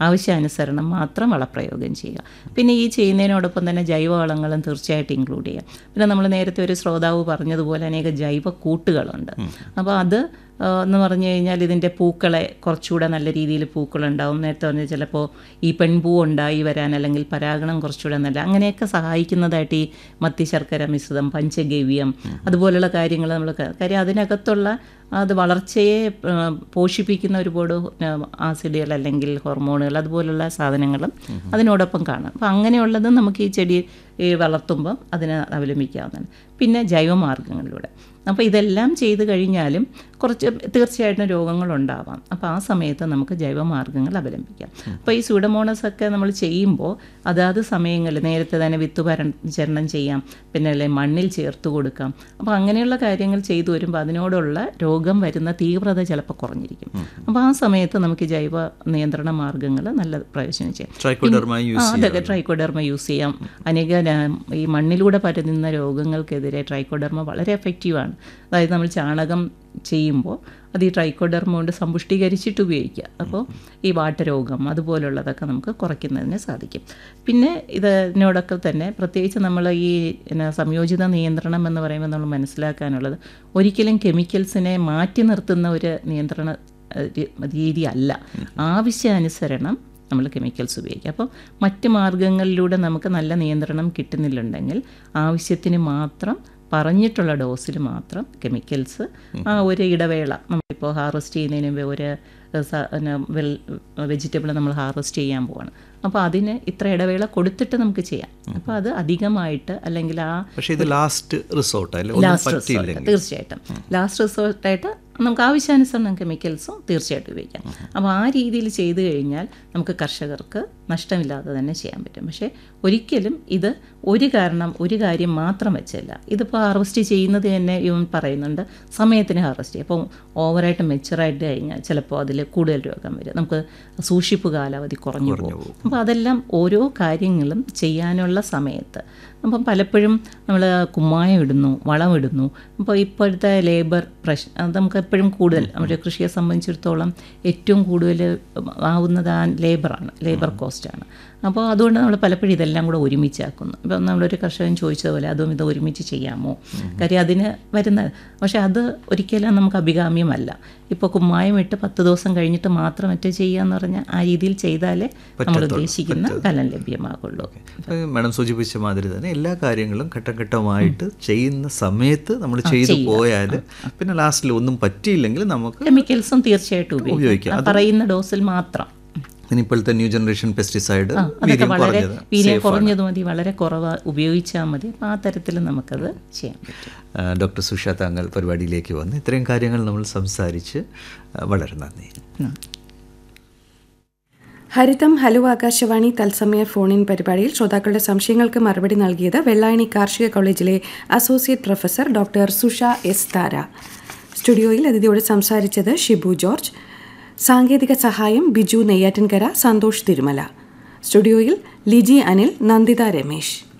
ആവശ്യാനുസരണം മാത്രം വളപ്രയോഗം ചെയ്യുക പിന്നെ ഈ ചെയ്യുന്നതിനോടൊപ്പം തന്നെ ജൈവവളങ്ങളും തീർച്ചയായിട്ടും ഇൻക്ലൂഡ് ചെയ്യാം പിന്നെ നമ്മൾ നേരത്തെ ഒരു ശ്രോതാവ് പറഞ്ഞതുപോലെ അനേക ജൈവ കൂട്ടുകളുണ്ട് അപ്പോൾ അത് ആ, എന്ന് പറഞ്ഞു കഴിഞ്ഞാൽ ഇതിൻ്റെ പൂക്കളെ കുറച്ചുകൂടെ നല്ല രീതിയിൽ പൂക്കളുണ്ടാവും നേരത്തെ പറഞ്ഞ ചിലപ്പോൾ ഈ പെൺപൂ ഉണ്ടായി വരാൻ അല്ലെങ്കിൽ പരാഗണം കുറച്ചുകൂടെ നല്ല അങ്ങനെയൊക്കെ സഹായിക്കുന്നതായിട്ട് ഈ മത്തി ശർക്കര മിശ്രിതം പഞ്ചഗവ്യം അതുപോലുള്ള കാര്യങ്ങൾ നമ്മൾ കാര്യം അതിനകത്തുള്ള അത് വളർച്ചയെ ആ, പോഷിപ്പിക്കുന്ന ഒരുപാട് ആ, ആസിഡുകൾ അല്ലെങ്കിൽ ഹോർമോണുകൾ അതുപോലുള്ള സാധനങ്ങളും അതിനോടൊപ്പം കാണാം അപ്പോൾ അങ്ങനെയുള്ളത് നമുക്ക് ഈ ചെടി ഈ വളർത്തുമ്പം അതിനെ അവലംബിക്കാവുന്നതാണ് പിന്നെ ജൈവമാർഗ്ഗങ്ങളിലൂടെ അപ്പോൾ ഇതെല്ലാം ചെയ്ത് കഴിഞ്ഞാലും കുറച്ച് തീർച്ചയായിട്ടും രോഗങ്ങളുണ്ടാവാം അപ്പോൾ ആ സമയത്ത് നമുക്ക് ജൈവമാർഗ്ഗങ്ങൾ അവലംബിക്കാം അപ്പോൾ ഈ സൂഡമോണസ് ഒക്കെ നമ്മൾ ചെയ്യുമ്പോൾ അതാത് സമയങ്ങളിൽ നേരത്തെ തന്നെ വിത്ത് പരിചരണം ചെയ്യാം പിന്നെ അല്ലെ മണ്ണിൽ ചേർത്ത് കൊടുക്കാം അപ്പോൾ അങ്ങനെയുള്ള കാര്യങ്ങൾ ചെയ്തു വരുമ്പോൾ അതിനോടുള്ള രോഗം വരുന്ന തീവ്രത ചിലപ്പോൾ കുറഞ്ഞിരിക്കും അപ്പോൾ ആ സമയത്ത് നമുക്ക് ജൈവ നിയന്ത്രണ മാർഗ്ഗങ്ങൾ നല്ല പ്രയോജനം ചെയ്യാം ട്രൈക്കോഡർമ ആ യൂസ് അതൊക്കെ ട്രൈക്കോഡർമ യൂസ് ചെയ്യാം അനേക ന- ഈ മണ്ണിലൂടെ പരതുന്ന രോഗങ്ങൾക്കെതിരെ ട്രൈക്കോഡർമ വളരെ എഫക്റ്റീവാണ് അതായത് നമ്മൾ ചാണകം ചെയ്യുമ്പോൾ അത് ഈ ട്രൈക്കോഡർമ കൊണ്ട് സമ്പുഷ്ടീകരിച്ചിട്ട് ഉപയോഗിക്കുക അപ്പോൾ ഈ വാട്ടരോഗം അതുപോലുള്ളതൊക്കെ നമുക്ക് കുറയ്ക്കുന്നതിന് സാധിക്കും പിന്നെ ഇതിനോടൊക്കെ തന്നെ പ്രത്യേകിച്ച് നമ്മൾ ഈ എന്നാ സംയോജിത നിയന്ത്രണം എന്ന് പറയുമ്പോൾ നമ്മൾ മനസ്സിലാക്കാനുള്ളത് ഒരിക്കലും കെമിക്കൽസിനെ മാറ്റി നിർത്തുന്ന ഒരു നിയന്ത്രണ ഏഹ്, രി- രീതി അല്ല ആവശ്യാനുസരണം നമ്മൾ കെമിക്കൽസ് ഉപയോഗിക്കുക അപ്പോൾ മറ്റ് മാർഗങ്ങളിലൂടെ നമുക്ക് നല്ല നിയന്ത്രണം കിട്ടുന്നില്ലുണ്ടെങ്കിൽ ആവശ്യത്തിന് മാത്രം പറഞ്ഞിട്ടുള്ള ഡോസിൽ മാത്രം കെമിക്കൽസ് ആ ഒരു ഇടവേള നമ്മളിപ്പോൾ ഹാർവെസ്റ്റ് ചെയ്യുന്നതിന് മുമ്പ് ഒരു സ- പിന്നെ വെൽ വെജിറ്റബിൾ നമ്മൾ ഹാർവെസ്റ്റ് ചെയ്യാൻ പോവാണ് അപ്പോൾ അതിന് ഇത്ര ഇടവേള കൊടുത്തിട്ട് നമുക്ക് ചെയ്യാം അപ്പോൾ അത് അധികമായിട്ട് അല്ലെങ്കിൽ ആ പക്ഷേ ഇത് ലാസ്റ്റ് റിസോർട്ട് അല്ലേ ഒന്നും ലാസ്റ്റ് റിസോർട്ട് പറ്റിയില്ലെങ്കിൽ തീർച്ചയായിട്ടും ലാസ്റ്റ് റിസോർട്ടായിട്ട് നമുക്ക് ആവശ്യാനുസരണം കെമിക്കൽസും തീർച്ചയായിട്ടും ഉപയോഗിക്കാം അപ്പോൾ ആ രീതിയിൽ ചെയ്തു കഴിഞ്ഞാൽ നമുക്ക് കർഷകർക്ക് നഷ്ടമില്ലാതെ തന്നെ ചെയ്യാൻ പറ്റും പക്ഷേ ഒരിക്കലും ഇത് ഒരു കാരണം ഒരു കാര്യം മാത്രം വെച്ചല്ല ഇതിപ്പോൾ ഹാർവെസ്റ്റ് ചെയ്യുന്നത് തന്നെ ഇവൻ പറയുന്നുണ്ട് സമയത്തിന് ഹാർവെസ്റ്റ് ചെയ്യും അപ്പോൾ ഓവറായിട്ട് മെച്ചുറായിട്ട് കഴിഞ്ഞാൽ ചിലപ്പോൾ അതിൽ കൂടുതൽ രോഗം വരും നമുക്ക് സൂക്ഷിപ്പ് കാലാവധി കുറഞ്ഞു പോകും അപ്പോൾ അതെല്ലാം ഓരോ കാര്യങ്ങളും ചെയ്യാനുള്ള സമയത്ത് അപ്പം പലപ്പോഴും നമ്മൾ കുമ്മായം ഇടുന്നു വളം ഇടുന്നു അപ്പോൾ ഇപ്പോഴത്തെ ലേബർ പ്രശ്നം അത് നമുക്ക് എപ്പോഴും കൂടുതൽ നമ്മുടെ കൃഷിയെ സംബന്ധിച്ചിടത്തോളം ഏറ്റവും കൂടുതൽ ആവുന്നത് ആ ലേബറാണ് ലേബർ കോസ്റ്റാണ് അപ്പോൾ അതുകൊണ്ട് നമ്മൾ പലപ്പോഴും ഇതെല്ലാം കൂടെ ഒരുമിച്ചാക്കുന്നു ഇപ്പം നമ്മളൊരു കർഷകൻ ചോദിച്ചതുപോലെ അതും ഇത് ഒരുമിച്ച് ചെയ്യാമോ കാര്യം അതിന് വരുന്ന പക്ഷേ അത് ഒരിക്കലും നമുക്ക് അഭികാമ്യമല്ല ഇപ്പോൾ കുമ്മായം ഇട്ട് പത്ത് ദിവസം കഴിഞ്ഞിട്ട് മാത്രം മറ്റേ ചെയ്യുക എന്ന് പറഞ്ഞാൽ ആ രീതിയിൽ ചെയ്താലേ നമ്മൾ ഉദ്ദേശിക്കുന്ന ഫലം ലഭ്യമാകുള്ളൂ അപ്പോൾ മാഡം സൂചിപ്പിച്ച മാതിരി തന്നെ എല്ലാ കാര്യങ്ങളും ഘട്ടം ഘട്ടമായിട്ട് ചെയ്യുന്ന സമയത്ത് നമ്മൾ ചെയ്തു പോയാൽ പിന്നെ ലാസ്റ്റിൽ ഒന്നും പറ്റിയില്ലെങ്കിൽ നമുക്ക് കെമിക്കൽസും തീർച്ചയായിട്ടും ഉപയോഗിക്കാം ഉപയോഗിക്കാം. ആ പറയുന്ന ഡോസിൽ മാത്രം പിന്നെ ഇപ്പോഴത്തെ ന്യൂ ജനറേഷൻ പെസ്റ്റിസൈഡ് അതൊക്കെ വീര്യം വളരെ കുറഞ്ഞത് വീര്യം കുറഞ്ഞത് മതി വളരെ കുറവ് ഉപയോഗിച്ചാൽ മതി അപ്പോൾ ആ തരത്തിൽ നമുക്കത് ചെയ്യാൻ പറ്റും ആ, ഡോക്ടർ സുഷ താങ്കൾ പരിപാടിയിലേക്ക് വന്ന് ഇത്രയും കാര്യങ്ങൾ നമ്മൾ സംസാരിച്ച് ആ, വളരെ നന്ദി ഹരിതം ഹലോ ആകാശവാണി തത്സമയ ഫോൺ ഇൻ പരിപാടിയിൽ ശ്രോതാക്കളുടെ സംശയങ്ങൾക്ക് മറുപടി നൽകിയത് വെള്ളായണി കാർഷിക കോളേജിലെ associate professor doctor Susha S Thara സ്റ്റുഡിയോയിൽ അതിഥിയോട് സംസാരിച്ചത് ഷിബു ജോർജ് സാങ്കേതിക സഹായം ബിജു നെയ്യാറ്റിൻകര സന്തോഷ് തിരുമല സ്റ്റുഡിയോയിൽ ലിജി അനിൽ നന്ദിത രമേശ്